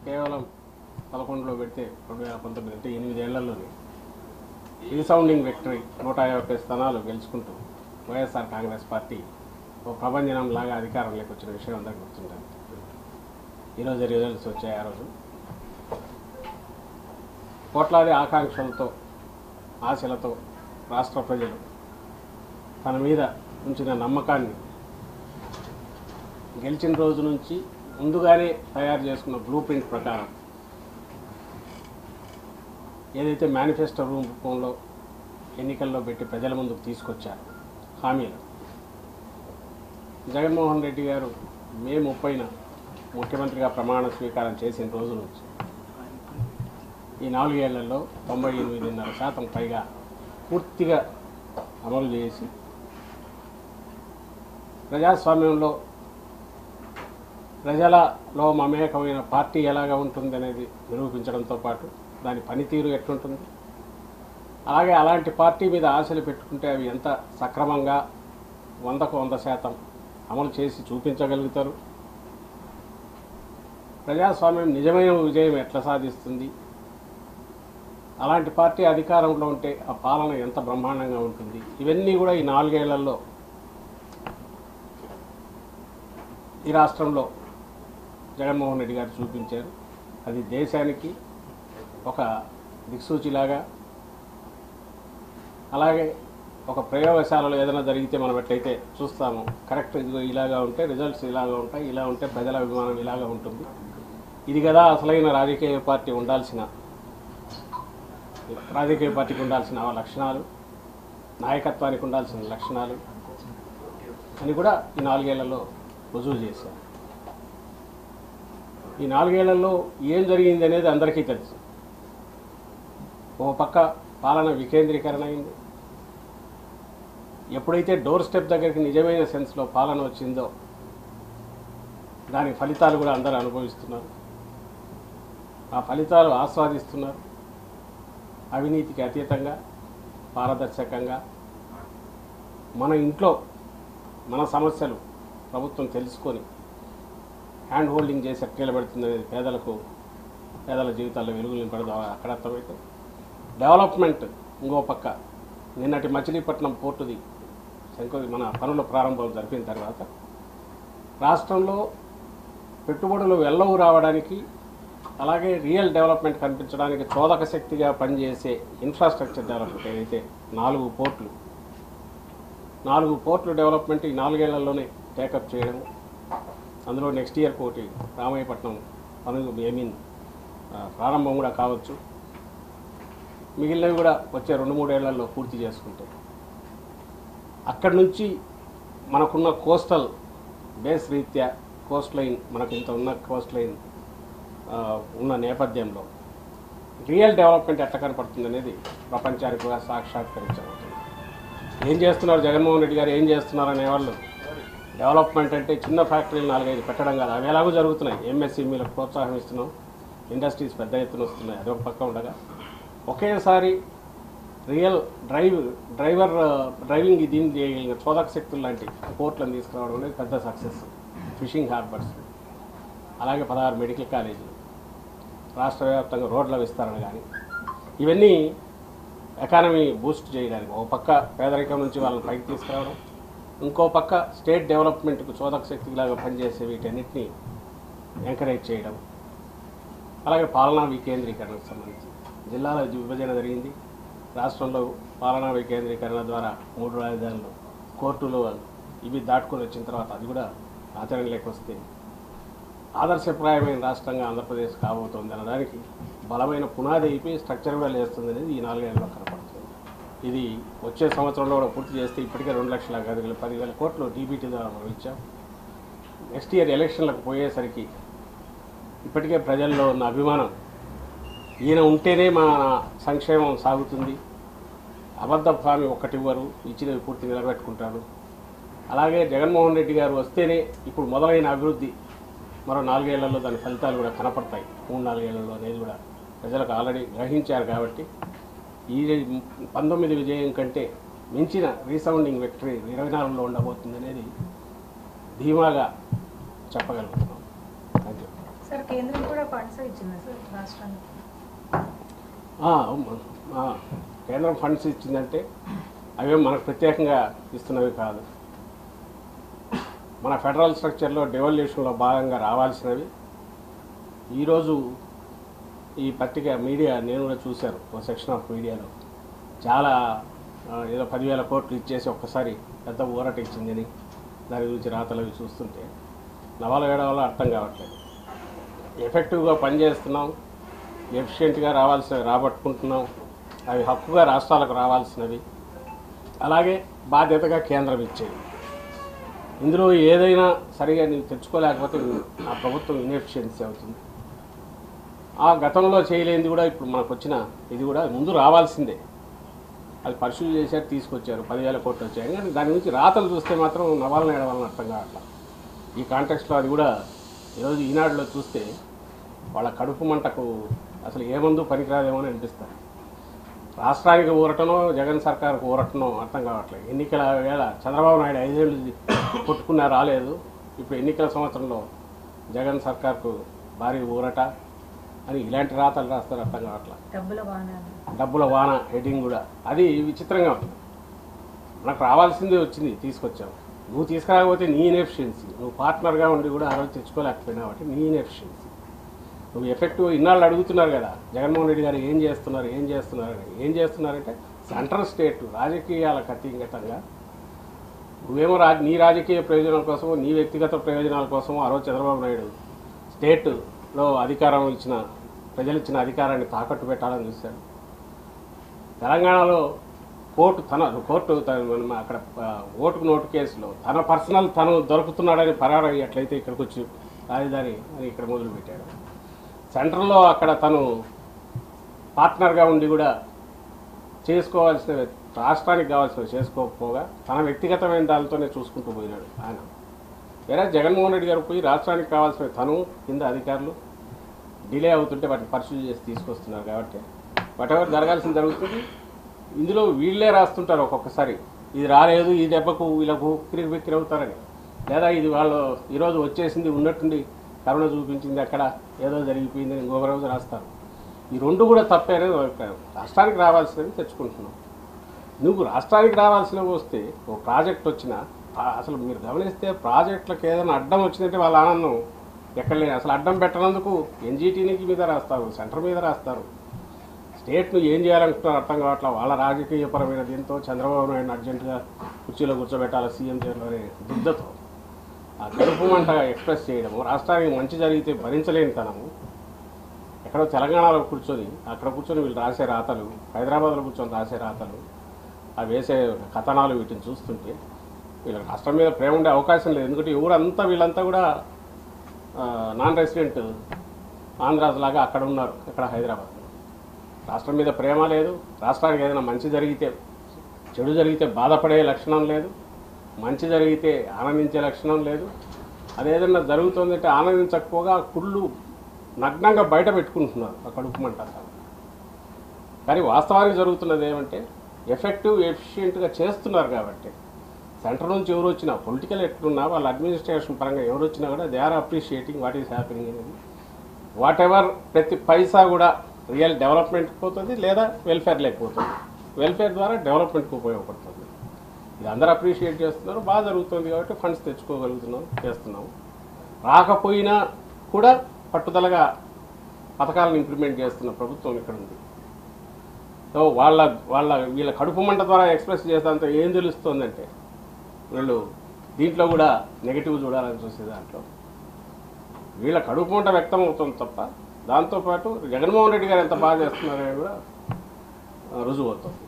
కేవలం పదకొండులో పెడితే రెండు వేల పంతొమ్మిది అంటే ఎనిమిదేళ్లలోనే రీసౌండింగ్ విక్టరీ నూట యాభై స్థానాలు గెలుచుకుంటూ వైఎస్ఆర్ కాంగ్రెస్ పార్టీ ఓ ప్రభంజనం లాగా అధికారంలోకి వచ్చిన విషయం అందరికీ గుర్తుంటుంది ఈరోజు రిజల్ట్స్ వచ్చాయి ఆ రోజు కోట్లాది ఆకాంక్షలతో ఆశలతో రాష్ట్ర ప్రజలు తన మీద ఉంచిన నమ్మకాన్ని గెలిచిన రోజు నుంచి ముందుగానే తయారు చేసుకున్న బ్లూ ప్రింట్ ప్రకారం ఏదైతే మేనిఫెస్టో రూపంలో ఎన్నికల్లో పెట్టి ప్రజల ముందుకు తీసుకొచ్చారు హామీలు జగన్మోహన్ రెడ్డి గారు మే ముప్పైన ముఖ్యమంత్రిగా ప్రమాణ స్వీకారం చేసిన రోజు నుంచి ఈ నాలుగేళ్లలో తొంభై ఎనిమిదిన్నర శాతం పైగా పూర్తిగా అమలు చేసి ప్రజాస్వామ్యంలో ప్రజలలో మమేకమైన పార్టీ ఎలాగ ఉంటుంది అనేది నిరూపించడంతో పాటు దాని పనితీరు ఎట్లుంటుంది అలాగే అలాంటి పార్టీ మీద ఆశలు పెట్టుకుంటే అవి ఎంత సక్రమంగా వందకు వంద శాతం అమలు చేసి చూపించగలుగుతారు ప్రజాస్వామ్యం నిజమైన విజయం ఎట్లా సాధిస్తుంది అలాంటి పార్టీ అధికారంలో ఉంటే ఆ పాలన ఎంత బ్రహ్మాండంగా ఉంటుంది ఇవన్నీ కూడా ఈ నాలుగేళ్లలో ఈ రాష్ట్రంలో జగన్మోహన్ రెడ్డి గారు చూపించారు అది దేశానికి ఒక దిక్సూచిలాగా అలాగే ఒక ప్రయోగశాలలో ఏదైనా జరిగితే మనం ఎట్లయితే చూస్తాము కరెక్ట్ ఇదిగో ఇలాగా ఉంటే రిజల్ట్స్ ఇలాగా ఉంటాయి ఇలా ఉంటే ప్రజల అభిమానం ఇలాగా ఉంటుంది ఇది కదా అసలైన రాజకీయ పార్టీ ఉండాల్సిన రాజకీయ పార్టీకి ఉండాల్సిన లక్షణాలు నాయకత్వానికి ఉండాల్సిన లక్షణాలు అని కూడా ఈ నాలుగేళ్లలో రుజువు చేశారు ఈ నాలుగేళ్లలో ఏం జరిగింది అనేది అందరికీ తెలుసు ఓ పక్క పాలన వికేంద్రీకరణ అయింది ఎప్పుడైతే డోర్ స్టెప్ దగ్గరికి నిజమైన సెన్స్లో పాలన వచ్చిందో దాని ఫలితాలు కూడా అందరూ అనుభవిస్తున్నారు ఆ ఫలితాలు ఆస్వాదిస్తున్నారు అవినీతికి అతీతంగా పారదర్శకంగా మన ఇంట్లో మన సమస్యలు ప్రభుత్వం తెలుసుకొని హ్యాండ్ హోల్డింగ్ చేసి నిలబెడుతుంది పేదలకు పేదల జీవితాల్లో వెలుగులు నింపడం అక్కడ అర్థమైతే డెవలప్మెంట్ ఇంకో పక్క నిన్నటి మచిలీపట్నం పోర్టుది శంకు మన పనుల ప్రారంభం జరిపిన తర్వాత రాష్ట్రంలో పెట్టుబడులు వెళ్ళవు రావడానికి అలాగే రియల్ డెవలప్మెంట్ కనిపించడానికి చోదక శక్తిగా పనిచేసే ఇన్ఫ్రాస్ట్రక్చర్ డెవలప్మెంట్ ఏదైతే నాలుగు పోర్ట్లు నాలుగు పోర్ట్లు డెవలప్మెంట్ ఈ నాలుగేళ్లలోనే టేకప్ చేయడం అందులో నెక్స్ట్ ఇయర్ కోటి రామాయపట్నం పనులు ఐ మీన్ ప్రారంభం కూడా కావచ్చు మిగిలినవి కూడా వచ్చే రెండు మూడేళ్లలో పూర్తి చేసుకుంటే అక్కడి నుంచి మనకున్న కోస్టల్ బేస్ రీత్యా కోస్ట్ లైన్ మనకు ఇంత ఉన్న కోస్ట్ లైన్ ఆ, ఉన్న నేపథ్యంలో రియల్ డెవలప్మెంట్ ఎట్లా కనపడుతుంది అనేది ప్రపంచానికి కూడా సాక్షాత్కరించబడుతుంది ఏం చేస్తున్నారు జగన్మోహన్ రెడ్డి గారు ఏం చేస్తున్నారు అనేవాళ్ళు డెవలప్మెంట్ అంటే చిన్న ఫ్యాక్టరీలు నాలుగైదు పెట్టడం కాదు అవి ఎలాగో జరుగుతున్నాయి ఎంఎస్ఎంఈలకు ప్రోత్సాహం ఇస్తున్నాం ఇండస్ట్రీస్ పెద్ద ఎత్తున వస్తున్నాయి అదొక పక్క ఉండగా ఒకేసారి రియల్ డ్రైవ్ డ్రైవర్ డ్రైవింగ్ దీన్ని చేయగలిగిన చోదక శక్తులు లాంటి పోర్ట్లను తీసుకురావడం అనేది పెద్ద సక్సెస్ ఫిషింగ్ హార్బర్స్ అలాగే పదహారు మెడికల్ కాలేజీలు రాష్ట్ర వ్యాప్తంగా రోడ్ల విస్తరణ కానీ ఇవన్నీ ఎకానమీ బూస్ట్ చేయడానికి ఒక పక్క పేదరికం నుంచి వాళ్ళని పైకి తీసుకురావడం ఇంకో పక్క స్టేట్ డెవలప్మెంట్కు చోదక శక్తిలాగా పనిచేసే వీటన్నిటిని ఎంకరేజ్ చేయడం అలాగే పాలనా వికేంద్రీకరణకు సంబంధించి జిల్లాల విభజన జరిగింది రాష్ట్రంలో పాలనా వికేంద్రీకరణ ద్వారా మూడు రాజధానులు కోర్టులు ఇవి దాటుకొని వచ్చిన తర్వాత అది కూడా ఆచరణలోకి వస్తే ఆదర్శప్రాయమైన రాష్ట్రంగా ఆంధ్రప్రదేశ్ కాబోతోంది అనడానికి బలమైన పునాది అయిపోయి స్ట్రక్చర్గా లేస్తుంది అనేది ఈ నాలుగేళ్లలో కనపడుతుంది ఇది వచ్చే సంవత్సరంలో కూడా పూర్తి చేస్తే ఇప్పటికే రెండు లక్షల గదిలు పదివేల కోట్లు డీబీటీ ద్వారా మనం ఇచ్చాం నెక్స్ట్ ఇయర్ ఎలక్షన్లకు పోయేసరికి ఇప్పటికే ప్రజల్లో ఉన్న అభిమానం ఈయన ఉంటేనే మా సంక్షేమం సాగుతుంది అబద్ధ హామీ ఒక్కటి ఇవ్వరు ఇచ్చినవి పూర్తి నిలబెట్టుకుంటారు అలాగే జగన్మోహన్ రెడ్డి గారు వస్తేనే ఇప్పుడు మొదలైన అభివృద్ధి మరో నాలుగేళ్లలో దాని ఫలితాలు కూడా కనపడతాయి మూడు నాలుగేళ్లలో అనేది కూడా ప్రజలకు ఆల్రెడీ గ్రహించారు కాబట్టి ఈ పంతొమ్మిది విజయం కంటే మించిన రీసౌండింగ్ విక్టరీ ఇరవై నాలుగులో ఉండబోతుంది అనేది ధీమాగా చెప్పగలుగుతున్నాం థ్యాంక్ యూ సార్ కేంద్రం కూడా ఫండ్స్ ఇచ్చింది సార్ రాష్ట్రానికి ఆ, మ- ఆ, కేంద్రం ఫండ్స్ ఇచ్చిందంటే అవే మనకు ప్రత్యేకంగా ఇస్తున్నవి కాదు మన ఫెడరల్ స్ట్రక్చర్లో డెవల్యూషన్లో భాగంగా రావాల్సినవి ఈరోజు ఈ పత్రిక మీడియా నేను కూడా చూశాను ఒక సెక్షన్ ఆఫ్ మీడియాలో చాలా ఆ, ఏదో పదివేల కోట్లు ఇచ్చేసి ఒక్కసారి పెద్ద ఊరట ఇచ్చిందని దాని గురించి రాతలు అవి చూస్తుంటే నవల వేయడం వల్ల అర్థం కావట్లేదు ఎఫెక్టివ్గా పనిచేస్తున్నాం ఎఫిషియెంట్గా రావాల్సినవి రాబట్టుకుంటున్నాం అవి హక్కుగా రాష్ట్రాలకు రావాల్సినవి అలాగే బాధ్యతగా కేంద్రం ఇచ్చేది ఇందులో ఏదైనా సరిగా నీవు తెచ్చుకోలేకపోతే ఆ ప్రభుత్వం ఇన్ఎఫిషియన్సీ అవుతుంది ఆ గతంలో చేయలేనిది కూడా ఇప్పుడు మనకు వచ్చిన ఇది కూడా ముందు రావాల్సిందే అది పరిశీలి చేశారు తీసుకొచ్చారు పదివేల కోట్లు వచ్చాయి కానీ దాని గురించి రాతలు చూస్తే మాత్రం నవాలను వేయడం వలన అర్థం కావట్లా ఈ కాంటెక్స్ట్లో అది కూడా ఈరోజు ఈనాడులో చూస్తే వాళ్ళ కడుపు మంటకు అసలు ఏ మందు పనికిరాదేమో అని అనిపిస్తారు రాష్ట్రానికి ఊరటనో జగన్ సర్కార్కు ఊరటనో అర్థం కావట్లేదు ఎన్నికల వేళ చంద్రబాబు నాయుడు ఐదేళ్ళు కొట్టుకున్నా రాలేదు ఇప్పుడు ఎన్నికల సంవత్సరంలో జగన్ సర్కార్కు భారీ ఊరట అని ఇలాంటి రాతలు రాస్తారు అర్థం కావట్లేదు డబ్బుల వాహన డబ్బుల వాన హెడ్డింగ్ కూడా అది విచిత్రంగా ఉంది మనకు రావాల్సిందే వచ్చింది తీసుకొచ్చావు నువ్వు తీసుకురాకపోతే నీ ఇన్ఎఫిషియన్సీ నువ్వు పార్ట్నర్గా ఉండి కూడా ఆ రోజు తెచ్చుకోలేకపోయినావు కాబట్టి నీ ఇన్ఎఫిషియన్సీ నువ్వు ఎఫెక్టివ్ ఇన్నాళ్ళు అడుగుతున్నారు కదా జగన్మోహన్ రెడ్డి గారు ఏం చేస్తున్నారు ఏం చేస్తున్నారు అని ఏం చేస్తున్నారంటే సెంట్రల్ స్టేట్ రాజకీయాలకు అతీతంగా నువ్వేమో రా నీ రాజకీయ ప్రయోజనాల కోసమో నీ వ్యక్తిగత ప్రయోజనాల కోసమో ఆ రోజు చంద్రబాబు నాయుడు స్టేట్లో అధికారం ఇచ్చిన ప్రజలు ఇచ్చిన అధికారాన్ని తాకట్టు పెట్టాలని చూశాడు తెలంగాణలో కోర్టు తన కోర్టు తన- మన అక్కడ ఆ, ఓటుకు నోటు కేసులో తన పర్సనల్ తను దొరుకుతున్నాడని పరారు అయ్యేట్లయితే ఇక్కడికి వచ్చి రాజధాని అని ఇక్కడ మొదలుపెట్టాడు సెంట్రల్లో అక్కడ తను పార్ట్నర్గా ఉండి కూడా చేసుకోవాల్సిన రాష్ట్రానికి కావాల్సినవి చేసుకోకపోగా తన వ్యక్తిగతమైన దానితోనే చూసుకుంటూ పోయినాడు ఆయన వేరే జగన్మోహన్ రెడ్డి గారు పోయి రాష్ట్రానికి కావాల్సినవి తను కింద అధికారులు డిలే అవుతుంటే వాటిని పరిశీలి చేసి తీసుకొస్తున్నారు కాబట్టి వాటెవర్ జరగాల్సింది జరుగుతుంది ఇందులో వీళ్ళే రాస్తుంటారు ఒక్కొక్కసారి ఇది రాలేదు ఈ దెబ్బకు వీళ్ళకు ఉక్కిరి బిక్కిరి అవుతారని లేదా ఇది వాళ్ళు ఈరోజు వచ్చేసింది ఉన్నట్టుండి కరుణ చూపించింది అక్కడ ఏదో జరిగిపోయిందని ఇంకొక రోజు రాస్తారు ఈ రెండు కూడా తప్పే అనేది ఒక అభిప్రాయం రాష్ట్రానికి రావాల్సినవి తెచ్చుకుంటున్నాం నువ్వు రాష్ట్రానికి రావాల్సినవి వస్తే ఒక ప్రాజెక్ట్ వచ్చినా ఆ- అసలు మీరు గమనిస్తే ప్రాజెక్టులకు ఏదైనా అడ్డం వచ్చిందంటే వాళ్ళ ఆనందం ఎక్కడ లేదు అసలు అడ్డం పెట్టనందుకు ఎన్జీటీనికి మీద రాస్తారు సెంటర్ మీద రాస్తారు స్టేట్ను ఏం చేయాలనుకుంటున్నారు అర్థం కావట్లేదు వాళ్ళ రాజకీయపరమైన దీంతో చంద్రబాబు నాయుడు అర్జెంటుగా కుర్చీలో కూర్చోబెట్టాలి సీఎం చైర్లోనే దిద్దతో ఆ కడుపు మంట ఎక్స్ప్రెస్ చేయడము రాష్ట్రానికి మంచి జరిగితే భరించలేని తనము ఎక్కడో తెలంగాణలో కూర్చొని అక్కడ కూర్చొని వీళ్ళు రాసే రాతలు హైదరాబాద్లో కూర్చొని రాసే రాతలు ఆ వేసే కథనాలు వీటిని చూస్తుంటే వీళ్ళకి రాష్ట్రం మీద ప్రేమ ఉండే అవకాశం లేదు ఎందుకంటే ఊరంతా వీళ్ళంతా కూడా ఆ, నాన్ రెసిడెంట్ ఆంధ్రాస్ లాగా అక్కడ ఉన్నారు ఇక్కడ హైదరాబాద్ రాష్ట్రం మీద ప్రేమ లేదు రాష్ట్రానికి ఏదైనా మంచి జరిగితే చెడు జరిగితే బాధపడే లక్షణం లేదు మంచి జరిగితే ఆనందించే లక్షణం లేదు అదేదన్నా జరుగుతుందంటే ఆనందించకపోగా కుళ్ళు నగ్నంగా బయట పెట్టుకుంటున్నారు ఆ కడుపు మంట అంతా. కానీ వాస్తవానికి జరుగుతున్నది ఏమంటే ఎఫెక్టివ్ ఎఫిషియెంట్గా చేస్తున్నారు కాబట్టి సెంటర్ నుంచి ఎవరు వచ్చినా పొలిటికల్ ఎట్లున్నా వాళ్ళ అడ్మినిస్ట్రేషన్ పరంగా ఎవరు వచ్చినా కూడా they are appreciating what is happening అనేది వాట్ ఎవర్ ప్రతి పైసా కూడా రియల్ డెవలప్మెంట్కి పోతుంది లేదా వెల్ఫేర్ లేకపోతుంది వెల్ఫేర్ ద్వారా డెవలప్మెంట్కి ఉపయోగపడుతుంది ఇది అందరూ అప్రిషియేట్ చేస్తున్నారు బాగా జరుగుతుంది కాబట్టి ఫండ్స్ తెచ్చుకోగలుగుతున్నాం చేస్తున్నాం రాకపోయినా కూడా పట్టుదలగా పథకాలను ఇంప్లిమెంట్ చేస్తున్న ప్రభుత్వం ఇక్కడ ఉంది సో వాళ్ళ వాళ్ళ వీళ్ళ కడుపు మంట ద్వారా ఎక్స్ప్రెస్ చేసేంత ఏం తెలుస్తుందంటే వీళ్ళు దీంట్లో కూడా నెగిటివ్ చూడాలని చూసే దాంట్లో వీళ్ళ కడుపు మంట వ్యక్తం అవుతుంది తప్ప దాంతోపాటు జగన్మోహన్ రెడ్డి గారు ఎంత బాగా చేస్తున్నారని కూడా ఆ, రుజువు అవుతుంది